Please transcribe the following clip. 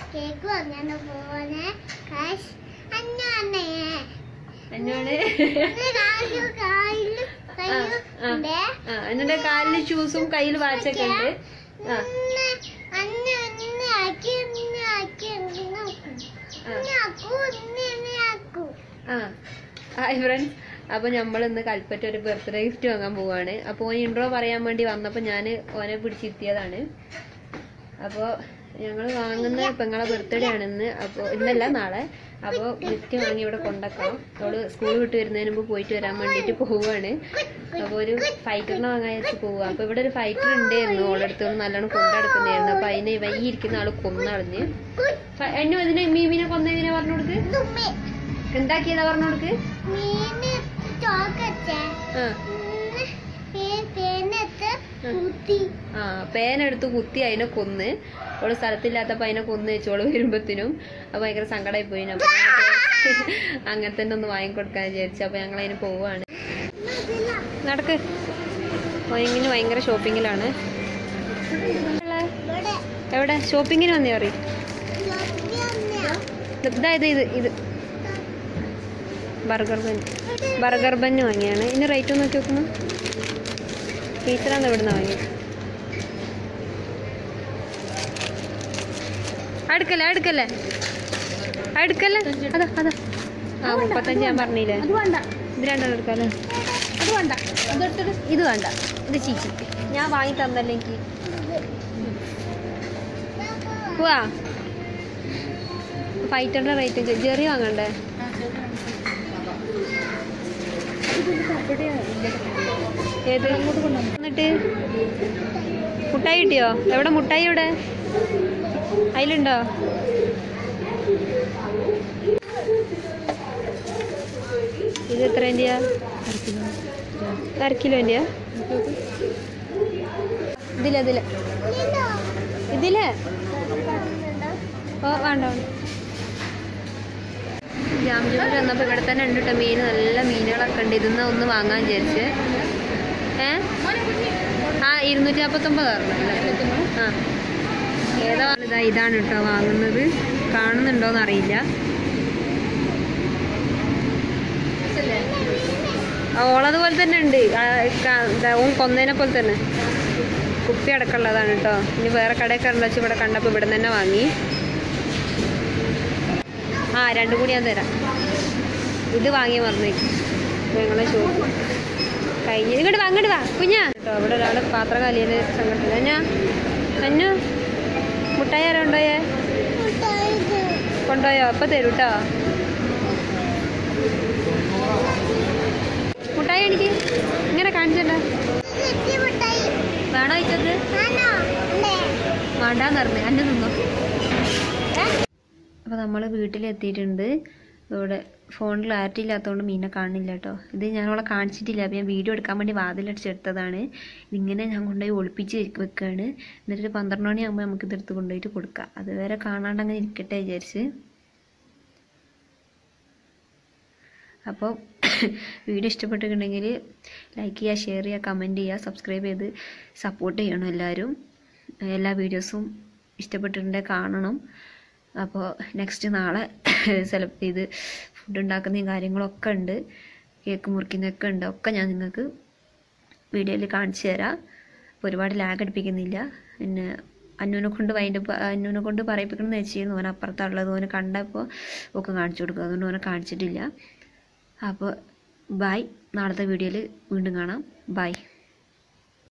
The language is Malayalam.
കേക്ക് വാങ്ങാൻ പോവാനെ കാശ് അന്നാണേ എന്നോട് കാശു കായില് കയ്യുണ്ട് ആ എന്നിട്ട് കാലില് ഷൂസും കയ്യിൽ വാച്ചൊക്കെ ഉണ്ട് ആ അന്ന് അന്ന് ആക്കി അന്ന് ആക്കി അന്ന് ആക്കൂ അന്ന് ആക്കൂ ആ ഹായ് ഫ്രണ്ട്സ് അപ്പൊ നമ്മൾ ഇന്ന് കൽപ്പറ്റ ഒരു ബർത്ത്ഡേ ഗിഫ്റ്റ് വാങ്ങാൻ പോവാണ് അപ്പോൾ ഓൻ ഇൻട്രോ പറയാൻ വേണ്ടി വന്നപ്പോൾ ഞാൻ ഓനെ പിടിച്ചിരുത്തിയതാണ് അപ്പോൾ ഞങ്ങൾ വാങ്ങുന്ന പെങ്ങളെ ബർത്ത്ഡേ ആണെന്ന് അപ്പോൾ ഇന്നല്ല നാളെ അപ്പോൾ ഗിഫ്റ്റ് വാങ്ങി ഇവിടെ കൊണ്ടാക്കാം അവള് സ്കൂൾ വിട്ട് വരുന്നതിന് മുമ്പ് പോയിട്ട് വരാൻ വേണ്ടിയിട്ട് പോവുകയാണ് അപ്പോൾ ഒരു ഫൈറ്ററിനെ വാങ്ങാൻ വെച്ച് പോവുക അപ്പോൾ ഇവിടെ ഒരു ഫൈറ്റർ ഉണ്ടായിരുന്നു ഓളടുത്ത് നിന്ന് നല്ലോണം കൊണ്ടെടുക്കുന്നതായിരുന്നു അപ്പോൾ അതിനെ ഇവ ഈ ഇരിക്കുന്ന ആള് കൊന്നളഞ്ഞ് ഫ- എന്നെ ഇതിനെ മീമിനെ കൊന്നതിനെ പറഞ്ഞു കൊടുക്ക് തുമ്മി എന്താക്കിയതാ പറഞ്ഞു കൊടുക്ക് മീന് ചോക്കത്തെ ആ പേനത്ത് കുത്തി ആ പേനെടുത്ത് കുത്തി അതിനെ കൊന്ന് അവള് സ്ഥലത്തില്ലാത്തപ്പോ അതിനെ കൊന്ന് വെച്ചോള് വരുമ്പത്തിനും അപ്പൊ ഭയങ്കര സങ്കടമായി പോയി അപ്പൊ അങ്ങനെ തന്നെ ഒന്ന് വാങ്ങിക്കൊടുക്കാൻ വിചാരിച്ചു അപ്പൊ ഞങ്ങൾ അതിന് പോവാണ് നടക്ക് ഇങ്ങനെ ഭയങ്കര ഷോപ്പിങ്ങിലാണ് ഇവിടെ എവിടെ ഷോപ്പിങ്ങിന് വന്നേ പറയും ലോപ്പിയമ്മ ഇതായത് ഇത് ഇത് ബർഗർ ബൻ ബർഗർ ബന്ന് വാങ്ങിയാണ് ഇതിന് റേറ്റ് ഒന്ന് നോക്കി നോക്കുന്നു ടീച്ചറാണ് ഇവിടുന്ന് വാങ്ങിയത് അടുക്കല്ലേ അടുക്കല്ലേ അടുക്കല്ലേ അതാ അതാ ആ മുപ്പത്തഞ്ച് ഞാൻ പറഞ്ഞില്ലേ അത് വേണ്ട ഇത് രണ്ടെണ്ണം എടുക്കാല്ലേ അത് വേണ്ട അതെടുത്തിട്ട് ഇത് വേണ്ട ഇത് ചീച്ചി ഞാൻ വാങ്ങി തന്നല്ലേ എനിക്ക് പോവാ ഫൈറ്ററിന്റെ റേറ്റ് ജെറി വാങ്ങണ്ടേ ഏത് എന്നിട്ട് മുട്ടായി കിട്ടിയോ എവിടെ മുട്ടായി എവിടെ അതിലുണ്ടോ ഇത് എത്രേന്റെയാ അര കിലോന്റെയാ ഇതിലെ ഇതിലെ ഇതിലെ ഓ വേണ്ട വേണ്ട ജാംജൂരിൽ വന്നപ്പോൾ ഇവിടെ തന്നെ ഉണ്ട് കേട്ടോ മീൻ നല്ല മീനുകളൊക്കെ ഉണ്ട് ഇതിന്ന് ഒന്ന് വാങ്ങാൻ വിചാരിച്ച് ഏ ആ ഇരുന്നൂറ്റി നാൽപ്പത്തൊമ്പത് പറഞ്ഞല്ലേ ആ ഏതാ ഇതാ ഇതാണ് കേട്ടോ വാങ്ങുന്നത് കാണുന്നുണ്ടോന്ന് അറിയില്ല ആ, ഓളതുപോലെ തന്നെ ഉണ്ട് ആ, ക- ദാ ഓൻ കൊന്നതിനെ പോലെ തന്നെ കുപ്പി അടക്കമുള്ളതാണ് കേട്ടോ ഇനി വേറെ കടയിൽ കയറണ്ട വെച്ച് ഇവിടെ കണ്ടപ്പോൾ ഇവിടെ തന്നെ വാങ്ങി ആ രണ്ടും കൂടി ഞാൻ തരാം ഇത് വാങ്ങി മറന്നേ ഞങ്ങളെ ഷോപ്പ് കഴിഞ്ഞ് ഇങ്ങോട്ട് വാ അങ്ങോട്ട് വാ കുഞ്ഞാ കേട്ടോ ഇവിടെ ഒരാൾ പാത്രം കലിയിൽ സംഘടന എന്നാ അന്നു മുട്ടായി ആരാ കൊണ്ടുപോയേ കൊണ്ടുപോയോ അപ്പം തരൂ കേട്ടോ മുട്ടായി എനിക്ക് ഇങ്ങനെ കാണിച്ചല്ലോ വേണോ ചോദിച്ചത് വേണ്ടാന്ന് പറഞ്ഞു അന്നെ തിന്നോ അപ്പോൾ നമ്മൾ വീട്ടിലെത്തിയിട്ടുണ്ട് ഇവിടെ ഫോണിൽ ക്ലാരിറ്റി ഇല്ലാത്തതുകൊണ്ട് മീനെ കാണുന്നില്ല കേട്ടോ ഇത് ഞാൻ അവളെ കാണിച്ചിട്ടില്ല അപ്പോൾ ഞാൻ വീഡിയോ എടുക്കാൻ വേണ്ടി വാതിലടിച്ചെടുത്തതാണ് ഇതിങ്ങനെ ഞാൻ കൊണ്ടുപോയി ഒളിപ്പിച്ച് വെക്ക് വെക്കുകയാണ് എന്നിട്ട് ഒരു പന്ത്രണ്ട് മണിയാകുമ്പോൾ നമുക്ക് ഇതെടുത്ത് കൊണ്ടുപോയിട്ട് കൊടുക്കാം അതുവരെ കാണാണ്ട് അങ്ങനെ ഇരിക്കട്ടെ വിചാരിച്ച് അപ്പോൾ വീഡിയോ ഇഷ്ടപ്പെട്ടിട്ടുണ്ടെങ്കിൽ ലൈക്ക് ചെയ്യുക ഷെയർ ചെയ്യുക കമൻറ്റ് ചെയ്യുക സബ്സ്ക്രൈബ് ചെയ്ത് സപ്പോർട്ട് ചെയ്യണം എല്ലാവരും എല്ലാ വീഡിയോസും ഇഷ്ടപ്പെട്ടിട്ടുണ്ടെങ്കിൽ കാണണം അപ്പോൾ നെക്സ്റ്റ് നാളെ സെലക്ട് ചെയ്ത് ഫുഡ് ഉണ്ടാക്കുന്നതും കാര്യങ്ങളൊക്കെ ഉണ്ട് കേക്ക് മുറിക്കുന്നതൊക്കെ ഉണ്ട് ഒക്കെ ഞാൻ നിങ്ങൾക്ക് വീഡിയോയിൽ കാണിച്ചു തരാം അപ്പോൾ ഒരുപാട് ലാഗ് അടിപ്പിക്കുന്നില്ല പിന്നെ അന്നുവിനെ കൊണ്ട് വൈൻഡ് അന്നുവിനെ കൊണ്ട് പറയിപ്പിക്കണം എന്ന് വെച്ചിരുന്നു ഓൻ അപ്പുറത്തുള്ളത് ഓന് കണ്ടപ്പോൾ ഒക്കെ കാണിച്ചു കൊടുക്കുക അതുകൊണ്ട് ഓനെ കാണിച്ചിട്ടില്ല അപ്പോൾ ബായ് നാളത്തെ വീഡിയോയിൽ വീണ്ടും കാണാം ബായ്